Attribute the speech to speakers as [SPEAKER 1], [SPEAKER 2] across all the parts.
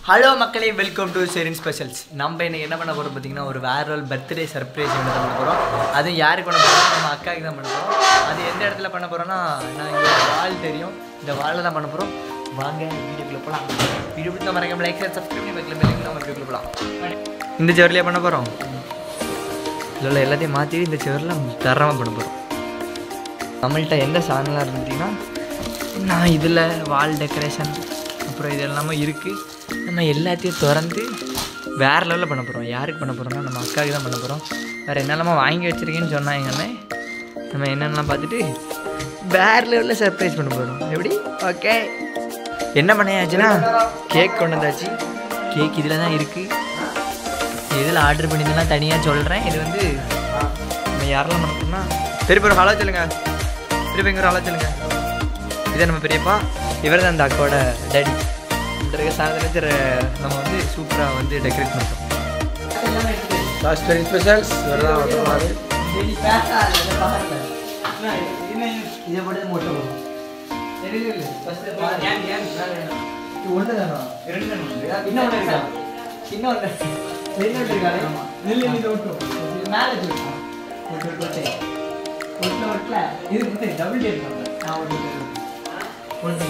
[SPEAKER 1] Hello மக்களே welcome to Sherin specials நம்ம இன்னைக்கு என்ன பண்ண போகிறோம் பார்த்தீங்கன்னா ஒரு வேற ஒரு பர்த்டே சர்ப்ரைஸ் என்ன பண்ண போகிறோம் அதுவும் யாருக்கு பண்ண போகிறோம் நம்ம அக்காவுக்கு தான் பண்ண போகிறோம் அது எந்த இடத்துல பண்ண போகிறோம்னா நான் இங்கே வால் தெரியும் இந்த வாலில் தான் பண்ண போகிறோம் வாங்க வீடியோக்குள்ளே போகலாம் வீடியோ பிடிச்சா மறக்காம லைக் சப்ஸ்கிரைப் பண்ணி பக்கத்தில் பெல்லைக்கு நம்ம வீடியோக்குள்ளே போகலாம் இந்த செவர்லேயே பண்ண போகிறோம் இல்லை இல்லை எல்லாத்தையும் மாற்றி இந்த செவரில் தரமாக பண்ண போகிறோம் நம்மள்கிட்ட எந்த சாதனம்லாம் இருந்துச்சுன்னா நான் இதில் வால் டெக்கரேஷன் அப்புறம் இது எல்லாமே இருக்குது நம்ம எல்லாத்தையும் திறந்து வேறு லெவலில் பண்ண போகிறோம் யாருக்கு பண்ண போகிறோம்னா நம்ம அக்காவுக்கு தான் பண்ண போகிறோம் வேறு என்னெல்லாமோ வாங்கி வச்சுருக்கேன்னு சொன்னாங்க அண்ணன் நம்ம என்னென்னலாம் பார்த்துட்டு வேறு லெவலில் சர்ப்ரைஸ் பண்ண போகிறோம் எப்படி ஓகே என்ன பண்ணியாச்சுன்னா கேக் கொண்டு வந்தாச்சு கேக் இதில் தான் இருக்குது இதில் ஆர்டர் பண்ணியிருந்தேன்னா தனியாக சொல்கிறேன் இது வந்து நம்ம யாரெல்லாம் பண்ண போகிறோம்னா திருப்பி ஒரு ஹலோ சொல்லுங்கள் திருப்பி இங்கே ஒரு ஹலோ சொல்லுங்கள் இதே நம்ம பெரியப்பா இவர் தான் அந்த அக்காவோட டேடி இந்த இருக்க சாதனத்தில் நம்ம வந்து சூப்பராக வந்து டெக்கரேட் பண்ணுறோம்
[SPEAKER 2] லாஸ்ட் ஸ்பெஷல்ஸ் வரலாம் வரலாம்
[SPEAKER 1] இதை மட்டும் மட்டும் ஒன்று தானோ ரெண்டு தானோ இன்னும் ஒன்று இருக்கா இன்னும் ஒன்று ரெண்டு ஒன்று இருக்கா நெல் இது ஒட்டும் மேலே வச்சுருக்கோம் ஒட்டு ஒட்டு ஒட்டு ஒட்டில் ஒட்டல இது வந்து டபுள் டே இருக்காங்க நான் ஒட்டு ஒட்டு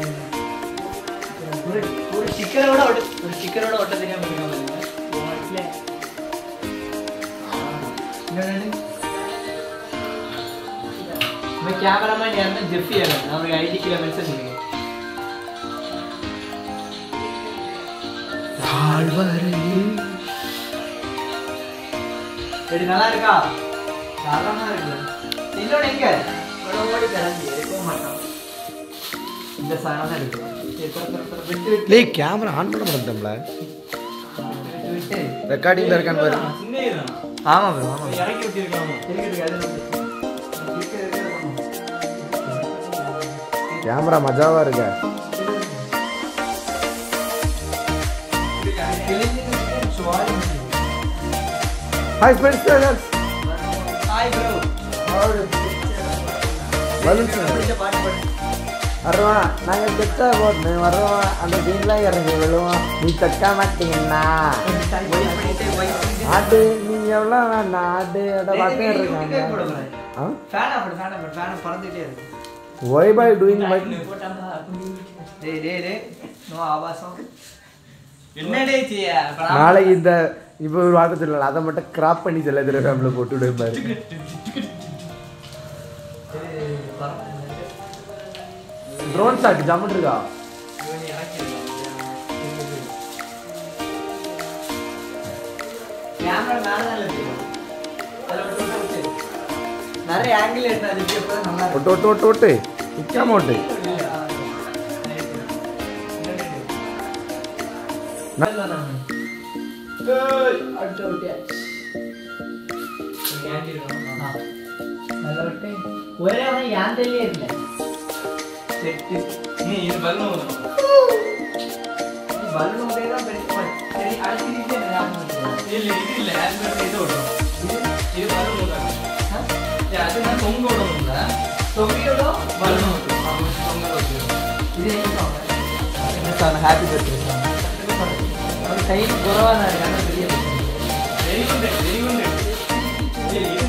[SPEAKER 1] ஒரு ஒரு ஸ்டிக்கரோட ஒட்டு ஒரு ஸ்டிக்கரோட ஒட்ட தெரியாம இருக்காங்க ஒட்டில் இன்னொன்று நம்ம கேமராமேன் யாருன்னா ஜெஃபி ஆகணும் அவருக்கு ஐடி கிலோ மென்ஷன் பண்ணுங்க எப்படி நல்லா இருக்கா தரமா இருக்கு இன்னொன்று எங்க இவ்வளவு ஓடி கிளம்பி எடுக்க மாட்டோம் இந்த சாதனம் தான் இருக்கு சரி, தொட, தொட, தொட, விட்டு விட்டு
[SPEAKER 2] லே கேமரா ஆன் பண்ண மாட்டேன்ல
[SPEAKER 1] விட்டு விட்டு
[SPEAKER 2] ரெக்கார்டிங்ல இருக்கான்னு பாரு
[SPEAKER 1] ஆமா ப்ரோ ஆமா இறக்கி விட்டுருக்காங்க இருக்கிறதுக்கு அது இருக்கிறது இருக்கிறது
[SPEAKER 2] கேமரா மஜாவா இருக்க hi specials
[SPEAKER 1] hi bro
[SPEAKER 2] balloons
[SPEAKER 1] பாட்டு பாடு
[SPEAKER 2] வர்றோம் நாங்கள் செட்டா போட்டு வர்றோம் அந்த சீன்லாம் இறங்கி விழுவோம் நீ தக்க மாட்டீங்கன்னா ஆடு நீ எவ்வளோ வேண்டாம் ஆடோட பக்கம் இருக்காங்க ஆ ஒய் பை டூயிங் மை நாளைக்கு இந்த இப்போ ஒரு வார்த்தை சொல்லல அதை மட்டும் கிராப் பண்ணி சில தடவை ஃபேமிலியில் போட்டு விடுவேன் பாரு ட்ரோன் ஷாட் ஜம்முன்னு இருக்கா
[SPEAKER 1] நிறைய ஆங்கிள் எடுத்தா அது எப்படி நல்லா இருக்கும்
[SPEAKER 2] ஒட்டு ஒட்டு ஒட்டு ஒட்டு நிற்காம ஒட்டு
[SPEAKER 1] ஒரே அவன் யாந்திலே இல்ல செட்டு பலூன் ஒரே தான் பெருசு சரி அழைச்சிட்டு தொங்கியோட பலூன் இது எங்க ஹாப்பி பர்த்டே அவர் டைம் குறவா தான் இருக்கு ஆனா பெரிய birthday.